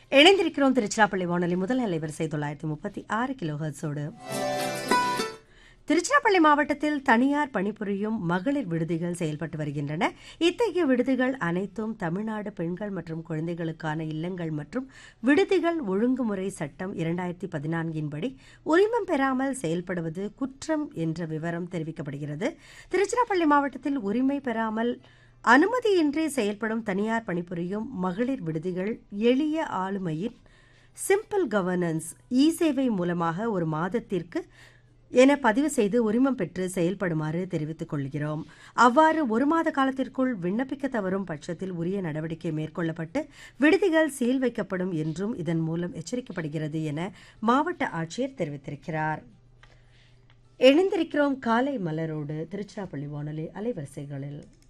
இணைந்திருக்கிறோம் திருச்சிராப்பள்ளி வானொலி முதல் அலைவரிசை தொள்ளாயிரத்தி முப்பத்தி ஆறு கிலோ ஹெர்ட்ஸோடு திருச்சிராப்பள்ளி மாவட்டத்தில் தனியார் பணிபுரியும் மகளிர் விடுதிகள் செயல்பட்டு வருகின்றன இத்தகைய விடுதிகள் அனைத்தும் தமிழ்நாடு பெண்கள் மற்றும் குழந்தைகளுக்கான இல்லங்கள் மற்றும் விடுதிகள் ஒழுங்குமுறை சட்டம் இரண்டாயிரத்தி பதினான்கின் படி உரிமம் பெறாமல் செயல்படுவது குற்றம் என்ற விவரம் தெரிவிக்கப்படுகிறது திருச்சிராப்பள்ளி மாவட்டத்தில் உரிமை பெறாமல் அனுமதியின்றி செயல்படும் தனியார் பணிபுரியும் மகளிர் விடுதிகள் எளிய ஆளுமையின் சிம்பிள் கவர்னன்ஸ் இ சேவை மூலமாக ஒரு மாதத்திற்கு என பதிவு செய்து உரிமம் பெற்று செயல்படுமாறு தெரிவித்துக் கொள்கிறோம் அவ்வாறு ஒரு மாத காலத்திற்குள் விண்ணப்பிக்க தவறும் பட்சத்தில் உரிய நடவடிக்கை மேற்கொள்ளப்பட்டு விடுதிகள் சீல் வைக்கப்படும் என்றும் இதன் மூலம் எச்சரிக்கப்படுகிறது என மாவட்ட ஆட்சியர் தெரிவித்திருக்கிறார் இணைந்திருக்கிறோம் காலை மலரோடு திருச்சிராப்பள்ளி வானொலி அலைவரிசைகளில்